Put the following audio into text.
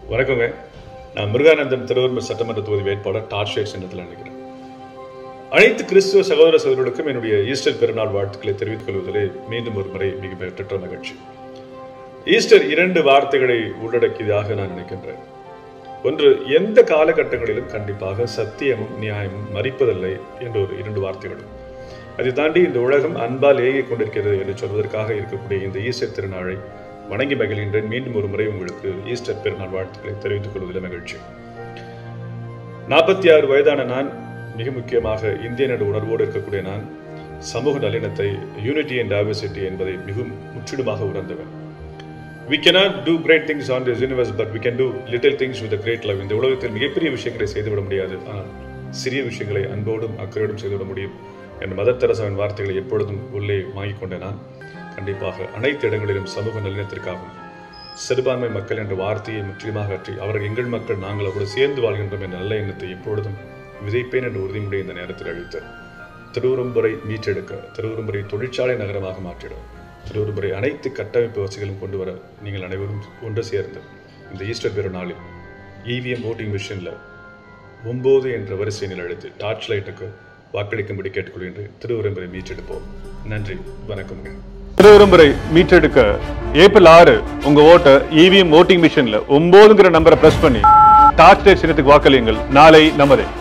வணக்கங்க நான் முருகானந்தம் திருவரும்பு சட்டமன்ற தொகுதி வேட்பாளர் டார்ச் லைட் சின்னத்தில் நினைக்கிறேன் அனைத்து கிறிஸ்துவ சகோதர சகோதரர்களுக்கும் என்னுடைய ஈஸ்டர் பெருநாள் வாழ்த்துக்களை தெரிவித்துக் கொள்வதிலே மீண்டும் ஒரு முறை மிக பெற்ற மகிழ்ச்சி ஈஸ்டர் இரண்டு வார்த்தைகளை உள்ளடக்கியதாக நான் நினைக்கின்றேன் ஒன்று எந்த காலகட்டங்களிலும் கண்டிப்பாக சத்தியமும் நியாயமும் மறிப்பதில்லை என்ற ஒரு இரண்டு வார்த்தைகளும் அதை தாண்டி இந்த உலகம் அன்பால் ஏகிக் கொண்டிருக்கிறது என்று சொல்வதற்காக இருக்கக்கூடிய இந்த ஈஸ்டர் திருநாளை வணங்கி மகிழ்கின்றேன் மீண்டும் ஒரு முறை உங்களுக்கு ஈஸ்டர் பெருநாள் வாழ்த்துக்களை தெரிவித்துக் கொள்வதில் மகிழ்ச்சி நாற்பத்தி ஆறு வயதான நான் மிக முக்கியமாக இந்தியன் என்ற உணர்வோடு இருக்கக்கூடிய நான் சமூக நலினத்தை யூனிட்டி அண்ட் டைவர்சிட்டி என்பதை மிகவும் முற்றிலுமாக உணர்ந்தவன் we cannot do great things on this universe but we can do little things with a great love இந்த உலகத்தில் மிகப்பெரிய விஷயங்களை செய்துவிட முடியாது ஆனால் சிறிய விஷயங்களை அன்போடும் அக்கறையோடும் செய்துவிட முடியும் என் மதர் தெரசாவின் வார்த்தைகளை எப்பொழுதும் உள்ளே வாங்கிக் கொண்ட நான் கண்டிப்பாக அனைத்து இடங்களிலும் சமூக நலினத்திற்காகவும் சிறுபான்மை மக்கள் என்ற வார்த்தையை முற்றிலுமாக அற்றி அவர்கள் எங்கள் மக்கள் நாங்கள் அவரோடு சேர்ந்து வாழ்கின்றோம் என்ற நல்ல எண்ணத்தை எப்பொழுதும் விதைப்பேன் என்ற உறுதிமொழியை இந்த நேரத்தில் அளித்து திருவுரும்புரை மீட்டெடுக்க திருவுரும்புரை தொழிற்சாலை நகரமாக மாற்றிட திருவுரும்புரை அனைத்து கட்டமைப்பு வசதிகளும் கொண்டு வர நீங்கள் அனைவரும் ஒன்று சேர்ந்து இந்த ஈஸ்டர் பெரு நாளில் இவிஎம் ஓட்டிங் மிஷினில் ஒம்பது என்ற வரிசையில் அழைத்து டார்ச் லைட்டுக்கு வாக்களிக்கும்படி கேட்டுக்கொள்கின்றேன் திருவுரும்புரை மீட்டெடுப்போம் நன்றி வணக்கம்ங்க திருவிரும்பரை மீட்டெடுக்க ஏப்ரல் ஆறு உங்க ஓட்டை இவிஎம் ஓட்டிங் மிஷின்ல ஒன்பதுங்கிற நம்பரை பிரஸ் பண்ணி டார்ச் லைட் சின்னத்துக்கு வாக்களியுங்கள் நாளை நமதே